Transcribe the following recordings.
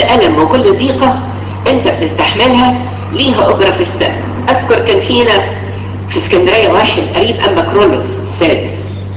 ألم وكل ضيقة انت بتستحملها ليها أجرة في السنة أذكر كان فينا في اسكندرية واحد قريب أنبا كرولوس سادس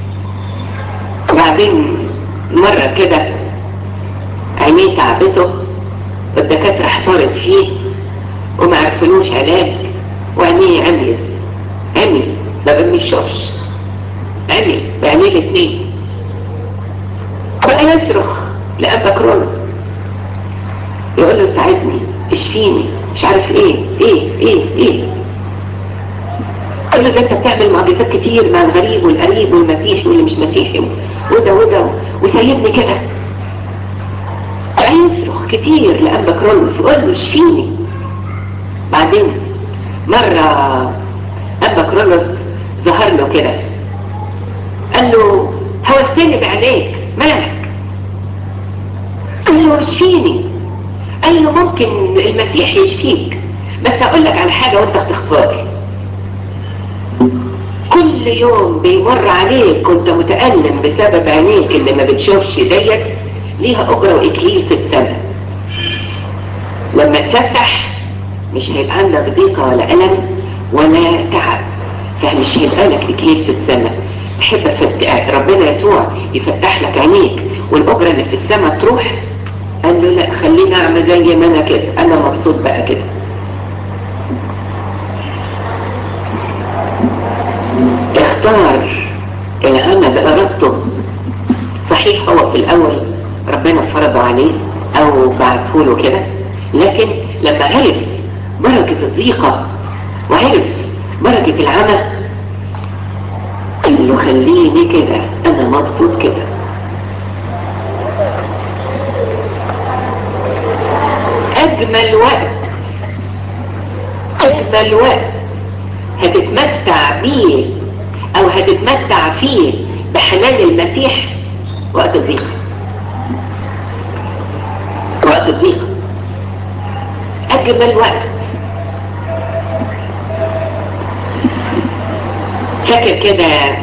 وبعدين مرة كده عينيه تعبته والدكاترة احتارت فيه وما عرفلوش علاج وعينيه عميت عمي ما بيشوفش عمي بعينيه الاثنين بقى يصرخ لأبا كرولوس يقول له ساعدني اشفيني مش عارف ايه ايه ايه ايه قال له ده انت بتعمل معجزات كتير مع الغريب والقريب والمسيحي واللي مش مسيحي وده وده وسايبني كده بقى يصرخ كتير لأبا كرولوس وقال له اشفيني بعدين مرة أبا كرولوس ظهر له كده قال له هوستني بعينيك مالك قال له اشفيني قال له ممكن المسيح يشفيك بس هقول لك على حاجة وانت هتختار كل يوم بيمر عليك وانت متألم بسبب عينيك اللي ما بتشوفش ديت ليها أجرة وإكليل في السنة لما تفتح مش هيبقى عندك ضيقة ولا ألم ولا تعب فمش هيبقى لك إكليل في السنة تحب فتح ربنا يسوع يفتح لك عينيك والأجرة اللي في السماء تروح قال له لا خليني أعمل زي ما أنا كده أنا مبسوط بقى كده اختار العمل بإرادته صحيح هو في الأول ربنا فرضه عليه أو بعته له كده لكن لما عرف بركة الضيقة وعرف بركة العمل قال له خليني كده أنا مبسوط كده أجمل وقت أجمل وقت هتتمتع بيه أو هتتمتع فيه بحنان المسيح وقت الضيقة وقت الضيقة أجمل وقت فاكر كده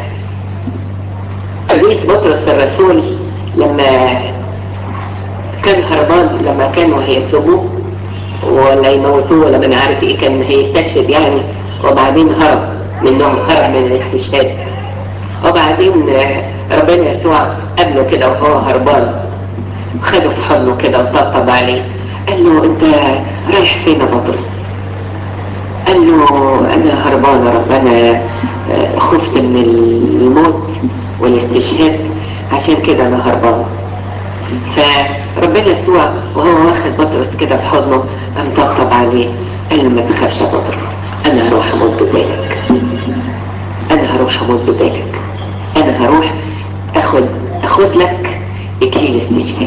قديس بطرس الرسول لما كان هربان لما كانوا هيسلبوه ولا يموتوه ولا من عارف ايه كان هيستشهد يعني وبعدين هرب منهم هرب من الاستشهاد وبعدين ربنا يسوع قابله كده وهو هربان خده في حضنه كده وطبطب عليه قال له انت رايح فين يا بطرس قال له انا هربان يا رب انا خفت من الموت والاستشهاد عشان كده انا هربان فربنا يسوع وهو واخد بطرس كده في حضنه قام طبطب عليه قال له ما تخافش يا بطرس انا هروح اموت بدالك انا هروح اموت بدالك انا هروح اخد اخد لك اكليل استشهاد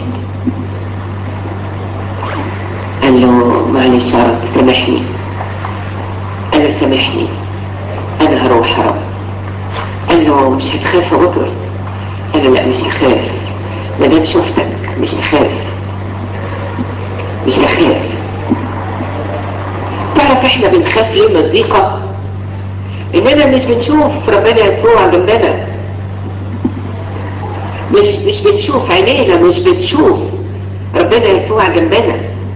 قال له معلش يا رب سامحني قال له سامحني انا هروح يا رب قال له مش هتخاف يا بطرس قال له لا مش هخاف ما دام شفتك مش هخاف مش هخاف تعرف احنا بنخاف ليه من الضيقة اننا مش بنشوف ربنا يسوع جنبنا مش مش بنشوف عينينا مش بتشوف ربنا يسوع جنبنا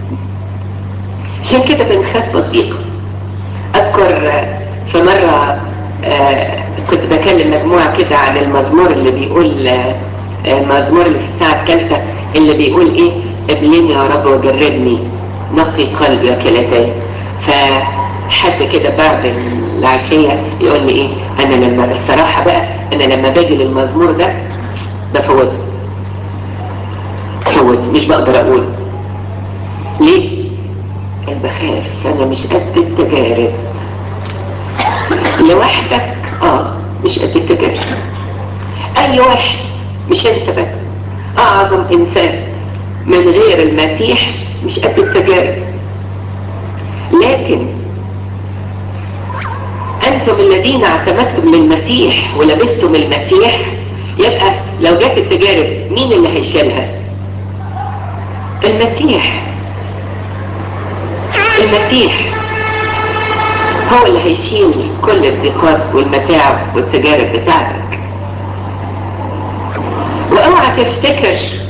عشان كده بنخاف من الضيقة اذكر في مرة آه كنت بكلم مجموعة كده عن المزمور اللي بيقول آه المزمور اللي في الساعة الثالثة اللي بيقول ايه ابلني يا رب وجربني نقي قلبي وكلتاي فحد كده بعد العشية يقول لي ايه انا لما الصراحة بقى انا لما باجي للمزمور ده بفوته بفوت مش بقدر اقول ليه قال بخاف انا مش قد التجارب لوحدك اه مش قد التجارب اي واحد مش انت بس اعظم انسان من غير المسيح مش قد التجارب لكن انتم الذين اعتمدتم للمسيح ولبستم المسيح يبقى لو جت التجارب مين اللي هيشيلها المسيح المسيح هو اللي هيشيل كل الضيقات والمتاعب والتجارب بتاعتك واوعى تفتكر